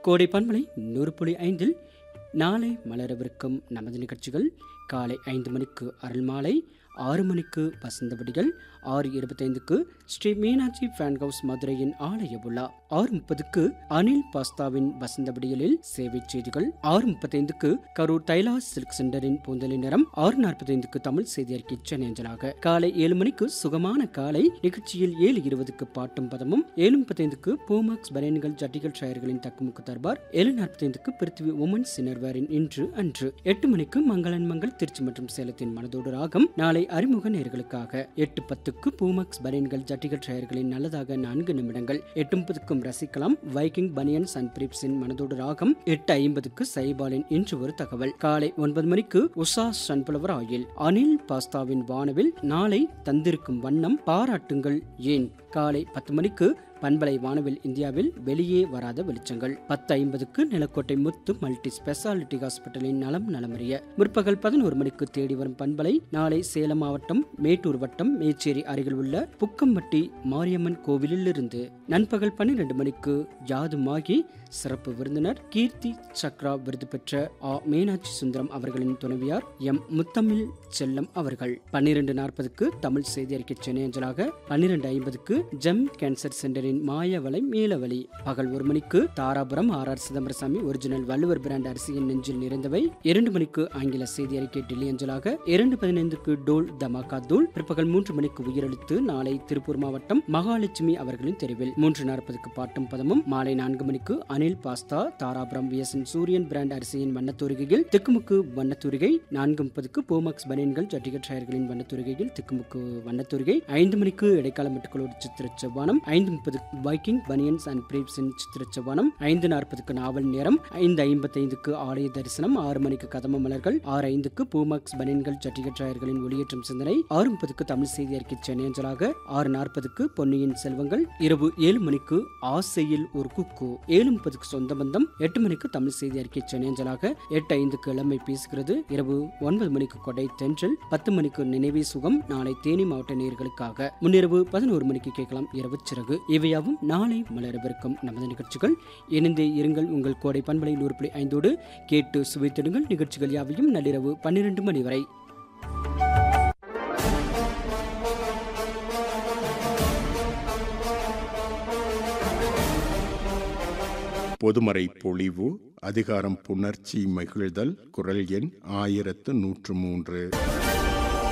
கோடை பன்மலை நூறு புள்ளி ஐந்தில் நாளை மலரவிருக்கும் நமது நிகழ்ச்சிகள் காலை ஐந்து மணிக்கு அருள்மாலை ஆறு மணிக்கு வசந்த விடிகள் ஆறு இருபத்தைந்துக்கு ஸ்ரீ மீனாட்சி ஃபேன் ஹவுஸ் மதுரையின் ஆலய விழா ஆறு முப்பதுக்கு அனில் பாஸ்தாவின் வசந்த விடியலில் சேவை செய்திகள் ஆறு முப்பத்தைந்துக்கு கரூர் தைலாஸ் சில்க் சென்டரின் பூந்தலின் நிறம் ஆறு நாற்பத்தைந்துக்கு தமிழ் செய்தி அறிக்கை சென்னையஞ்சலாக காலை ஏழு மணிக்கு சுகமான காலை நிகழ்ச்சியில் ஏழு இருபதுக்கு பாட்டும் பதமும் ஏழு முப்பத்தைந்துக்கு பூமாக்ஸ் பரேன்கள் ஜட்டிகள் ஷயர்களின் தக்குமுக்கு தர்பார் ஏழு நாற்பத்தைந்துக்கு பிருத்திவி உமன் சினர்வாரின் இன்று அன்று எட்டு மணிக்கு மங்களன் மங்கள் திருச்சி மற்றும் சேலத்தின் மனதோடு ராகம் நாளை அறிமுக நேர்களுக்காக எட்டு பத்துக்கு பூமக்ஸ் பரேன்கள் ஜட்டிகள் ஷயர்களின் நல்லதாக நான்கு நிமிடங்கள் எட்டு முப்பதுக்கும் ரசிக்கலாம் வைக்கிங் பனியன்ஸ் அண்ட் பிரிப்ஸின் மனதோடு ராகம் எட்டு ஐம்பதுக்கு சைபாலின் இன்று ஒரு தகவல் காலை ஒன்பது மணிக்கு உஷா சன்புலவர் ஆயில் அனில் பாஸ்தாவின் வானவில் நாளை தந்திருக்கும் வண்ணம் பாராட்டுங்கள் ஏன் காலை பத்து மணிக்கு பண்பலை வானவில் இந்தியாவில் வெளியே வராத வெளிச்சங்கள் பத்து ஐம்பதுக்கு நிலக்கோட்டை முத்து மல்டி ஸ்பெஷாலிட்டி ஹாஸ்பிட்டலின் நலம் நலமறிய முற்பகல் பதினோரு மணிக்கு தேடி வரும் பண்பலை நாளை சேலம் மாவட்டம் மேட்டூர் வட்டம் மேச்சேரி அருகில் உள்ள புக்கம்பட்டி மாரியம்மன் கோவிலில் இருந்து நண்பகல் பன்னிரண்டு மணிக்கு யாதுமாகி சிறப்பு விருந்தினர் கீர்த்தி சக்ரா விருது பெற்ற ஆ மீனாட்சி சுந்தரம் அவர்களின் துணைவியார் எம் முத்தமிழ் செல்லம் அவர்கள் பன்னிரண்டு நாற்பதுக்கு தமிழ் செய்தி அறிக்கை சென்னையஞ்சலாக பன்னிரண்டு ஐம்பதுக்கு ஜெம் கேன்சர் சென்டரின் மாயவலை மீளவழி பகல் ஒரு மணிக்கு Dharapuram R R Chidambarasamy original Valluvar brand அரிசியின் நெஞ்சில் நிறைந்தவை இரண்டு மணிக்கு ஆங்கில செய்தி அறிக்கை டெல்லி அஞ்சலாக இரண்டு பதினைந்துக்கு டோல் தமாகா தூள் பிற்பகல் மூன்று மணிக்கு உயிரெழுத்து நாளை திருப்பூர் மாவட்டம் மகாலட்சுமி அவர்களின் தெருவில் மூன்று நாற்பதுக்கு பாட்டும் பதமும் மாலை நான்கு மணிக்கு Anil pasta Dharapuram VSN Suriyan brand அரிசியின் வண்ணத்தூரிகையில் திக்குமுக்கு வண்ணத்தூரிகை நான்கு முப்பதுக்கு போமக்ஸ் பனியன்கள் ஜட்டிகட் டயர்களின் வண்ணத்தூரிகையில் திக்குமுக்கு வண்ணத்தூரிகை ஐந்து மணிக்கு இடைக்கால மெட்டுக்களோடு சித்திர செவ்வானம் ஐந்து முப்பது வைக்கிங் பனியன்ஸ் அண்ட் பிரீப்ஸின் சித்திர செவ்வானம் ஐந்து நாற்பதுக்கு நாவல் நேரம் ஐந்து ஐம்பத்தைந்துக்கு ஆலய தரிசனம் ஆறு மணிக்கு கதம மலர்கள் ஆறு ஐந்துக்கு பூமக்ஸ் பனியன்கள் ஜட்டிகட் டயர்களின் ஒளியேற்றும் சிந்தனை ஆறு முப்பதுக்கு தமிழ் செய்தி அறிக்கை சென்னையஞ்சலாக ஆறு நாற்பதுக்கு பொன்னியின் செல்வங்கள் இரவு ஏழு மணிக்கு ஆசையில் ஒரு குக்கு ஏழு முப்பதுக்கு சொந்த பந்தம் எட்டு மணிக்கு தமிழ் செய்தி அறிக்கை சென்னையஞ்சலாக எட்டு ஐந்துக்கு இளமை பேசுகிறது இரவு ஒன்பது மணிக்கு கொடை தென்றல் பத்து மணிக்கு நினைவே சுகம் நாளை தேனி மாவட்ட நேர்களுக்காக முன்னிரவு பதினோரு மணிக்கு கேட்கலாம் இரவு சிறகு இவையாவும் நாளை மலரவிருக்கும் நமது நிகழ்ச்சிகள் இணைந்தே இருங்கள் உங்கள் கோடை பண்பலை நூறு புள்ளி ஐந்தோடு கேட்டு சுவைத்திடுங்கள் நிகழ்ச்சிகள் யாவையும் நள்ளிரவு பன்னிரண்டு மணி வரை பொதுமறை பொழிவு அதிகாரம் புணர்ச்சி மகிழ்தல் குரல் எண் ஆயிரத்து நூற்று மூன்று